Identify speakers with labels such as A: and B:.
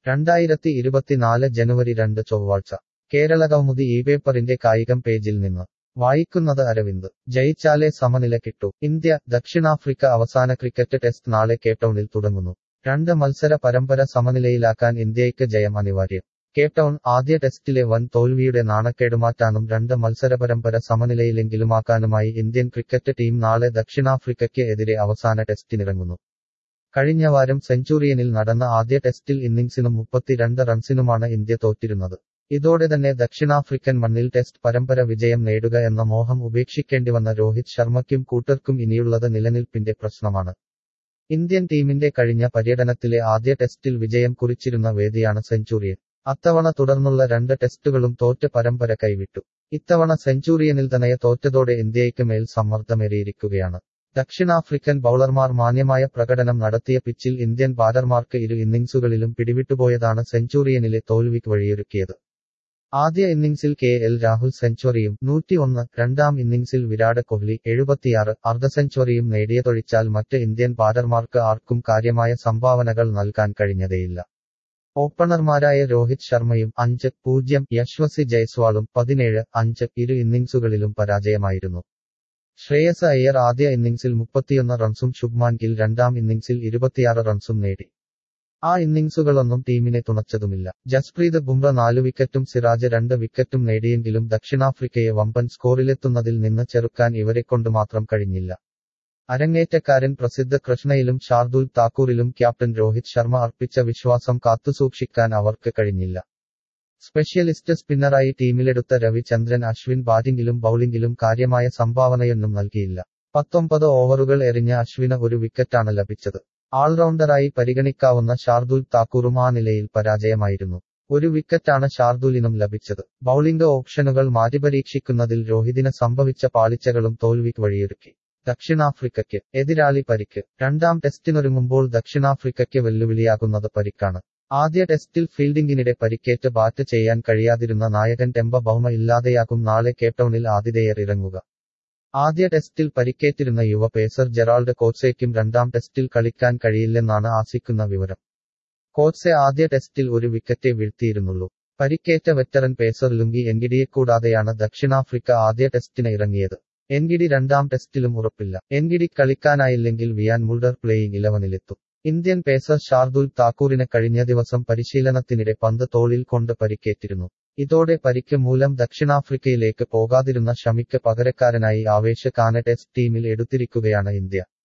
A: രണ്ടായിരത്തി ഇരുപത്തിനാല് ജനുവരി രണ്ട് ചൊവ്വാഴ്ച കേരള കൗമുദി ഈ പേപ്പറിന്റെ കായികം പേജിൽ നിന്ന് വായിക്കുന്നത് അരവിന്ദ് ജയിച്ചാലേ സമനില കിട്ടൂ ഇന്ത്യ ദക്ഷിണാഫ്രിക്ക അവസാന ക്രിക്കറ്റ് ടെസ്റ്റ് നാളെ കേപ്ടൗണിൽ തുടങ്ങുന്നു രണ്ട് മത്സര പരമ്പര സമനിലയിലാക്കാൻ ഇന്ത്യയ്ക്ക് ജയം അനിവാര്യം കേപ്ടൗൺ ആദ്യ ടെസ്റ്റിലെ വൻ തോൽവിയുടെ നാണക്കേടുമാറ്റാനും രണ്ട് മത്സര പരമ്പര സമനിലയിലെങ്കിലുമാക്കാനുമായി ഇന്ത്യൻ ക്രിക്കറ്റ് ടീം നാളെ ദക്ഷിണാഫ്രിക്കയ്ക്ക് എതിരെ അവസാന ടെസ്റ്റിനിറങ്ങുന്നു കഴിഞ്ഞ വാരം സെഞ്ചുറിയനിൽ നടന്ന ആദ്യ ടെസ്റ്റിൽ ഇന്നിംഗ്സിനും മുപ്പത്തിരണ്ട് റൺസിനുമാണ് ഇന്ത്യ തോറ്റിരുന്നത് ഇതോടെ തന്നെ ദക്ഷിണാഫ്രിക്കൻ മണ്ണിൽ ടെസ്റ്റ് പരമ്പര വിജയം നേടുക എന്ന മോഹം ഉപേക്ഷിക്കേണ്ടിവന്ന രോഹിത് ശർമ്മയ്ക്കും കൂട്ടർക്കും ഇനിയുള്ളത് നിലനിൽപ്പിന്റെ പ്രശ്നമാണ് ഇന്ത്യൻ ടീമിന്റെ കഴിഞ്ഞ പര്യടനത്തിലെ ആദ്യ ടെസ്റ്റിൽ വിജയം കുറിച്ചിരുന്ന വേദിയാണ് സെഞ്ചുറിയൻ അത്തവണ തുടർന്നുള്ള രണ്ട് ടെസ്റ്റുകളും തോറ്റ് പരമ്പര കൈവിട്ടു ഇത്തവണ സെഞ്ചുറിയനിൽ തന്നെ തോറ്റതോടെ ഇന്ത്യയ്ക്ക് മേൽ സമ്മർദ്ദമേറിയിരിക്കുകയാണ് ദക്ഷിണാഫ്രിക്കൻ ബൌളർമാർ മാന്യമായ പ്രകടനം നടത്തിയ പിച്ചിൽ ഇന്ത്യൻ ബാറ്റർമാർക്ക് ഇരു ഇന്നിംഗ്സുകളിലും പിടിവിട്ടുപോയതാണ് സെഞ്ചുറിയനിലെ തോൽവിക്ക് വഴിയൊരുക്കിയത് ആദ്യ ഇന്നിംഗ്സിൽ കെ എൽ രാഹുൽ സെഞ്ചുറിയും നൂറ്റിയൊന്ന് രണ്ടാം ഇന്നിംഗ്സിൽ വിരാട് കോഹ്ലി എഴുപത്തിയാറ് അർദ്ധ സെഞ്ചുറിയും നേടിയതൊഴിച്ചാൽ മറ്റ് ഇന്ത്യൻ ബാറ്റർമാർക്ക് ആർക്കും കാര്യമായ സംഭാവനകൾ നൽകാൻ കഴിഞ്ഞതേയില്ല ഓപ്പണർമാരായ രോഹിത് ശർമ്മയും അഞ്ച് പൂജ്യം യശ്വസി ജയ്സ്വാളും പതിനേഴ് അഞ്ച് ഇരു ഇന്നിംഗ്സുകളിലും പരാജയമായിരുന്നു ശ്രേയസ് അയ്യർ ആദ്യ ഇന്നിംഗ്സിൽ മുപ്പത്തിയൊന്ന് റൺസും ശുഭ്മാൻ ഗിൽ രണ്ടാം ഇന്നിംഗ്സിൽ ഇരുപത്തിയാറ് റൺസും നേടി ആ ഇന്നിംഗ്സുകളൊന്നും ടീമിനെ തുണച്ചതുമില്ല ജസ്പ്രീത് ബുംറ നാലു വിക്കറ്റും സിറാജ് രണ്ട് വിക്കറ്റും നേടിയെങ്കിലും ദക്ഷിണാഫ്രിക്കയെ വമ്പൻ സ്കോറിലെത്തുന്നതിൽ നിന്ന് ചെറുക്കാൻ ഇവരെക്കൊണ്ട് മാത്രം കഴിഞ്ഞില്ല അരങ്ങേറ്റക്കാരൻ പ്രസിദ്ധ കൃഷ്ണയിലും ഷാർദുൽ താക്കൂറിലും ക്യാപ്റ്റൻ രോഹിത് ശർമ്മ അർപ്പിച്ച വിശ്വാസം കാത്തുസൂക്ഷിക്കാൻ അവർക്ക് കഴിഞ്ഞില്ല സ്പെഷ്യലിസ്റ്റ് സ്പിന്നറായി ടീമിലെടുത്ത രവിചന്ദ്രൻ അശ്വിൻ ബാറ്റിംഗിലും ബൌളിംഗിലും കാര്യമായ സംഭാവനയൊന്നും നൽകിയില്ല പത്തൊമ്പത് ഓവറുകൾ എറിഞ്ഞ അശ്വിന് ഒരു വിക്കറ്റാണ് ലഭിച്ചത് ഓൾറൗണ്ടറായി പരിഗണിക്കാവുന്ന ഷാർദുൽ താക്കൂറും ആ നിലയിൽ പരാജയമായിരുന്നു ഒരു വിക്കറ്റാണ് ഷാർദുലിനും ലഭിച്ചത് ബൌളിംഗ് ഓപ്ഷനുകൾ മാറ്റിപരീക്ഷിക്കുന്നതിൽ രോഹിതിന് സംഭവിച്ച പാളിച്ചകളും തോൽവിക്ക് വഴിയൊരുക്കി ദക്ഷിണാഫ്രിക്കയ്ക്ക് എതിരാളി പരിക്ക് രണ്ടാം ടെസ്റ്റിനൊരുങ്ങുമ്പോൾ ദക്ഷിണാഫ്രിക്കയ്ക്ക് വെല്ലുവിളിയാകുന്നത് പരിക്കാണ് ആദ്യ ടെസ്റ്റിൽ ഫീൽഡിംഗിനിടെ പരിക്കേറ്റ് ബാറ്റ് ചെയ്യാൻ കഴിയാതിരുന്ന നായകൻ ടെമ്പ ബൗമ ഇല്ലാതെയാകും നാളെ കേപ്ടൗണിൽ ആതിഥേയർ ഇറങ്ങുക ആദ്യ ടെസ്റ്റിൽ പരിക്കേറ്റിരുന്ന യുവ പേസർ ജെറാൾഡ് കോട്സേക്കും രണ്ടാം ടെസ്റ്റിൽ കളിക്കാൻ കഴിയില്ലെന്നാണ് ആസിക്കുന്ന വിവരം കോട്സെ ആദ്യ ടെസ്റ്റിൽ ഒരു വിക്കറ്റേ വീഴ്ത്തിയിരുന്നുള്ളൂ പരിക്കേറ്റ വെറ്ററൻ പേസർ ലുങ്കി എൻഗിഡിയെ കൂടാതെയാണ് ദക്ഷിണാഫ്രിക്ക ആദ്യ ടെസ്റ്റിന് ഇറങ്ങിയത് എൻഗിഡി രണ്ടാം ടെസ്റ്റിലും ഉറപ്പില്ല എൻഗിഡി കളിക്കാനായില്ലെങ്കിൽ വിയാൻ മുൾഡർ പ്ലേയിങ് ഇലവനിലെത്തും ഇന്ത്യൻ പേസർ ഷാർദുൽ താക്കൂറിന് കഴിഞ്ഞ ദിവസം പരിശീലനത്തിനിടെ പന്ത് തോളിൽ കൊണ്ട് പരിക്കേറ്റിരുന്നു ഇതോടെ പരിക്ക് മൂലം ദക്ഷിണാഫ്രിക്കയിലേക്ക് പോകാതിരുന്ന ഷമിക്ക് പകരക്കാരനായി ആവേശ ഖാന ടെസ്റ്റ് ടീമിൽ എടുത്തിരിക്കുകയാണ് ഇന്ത്യ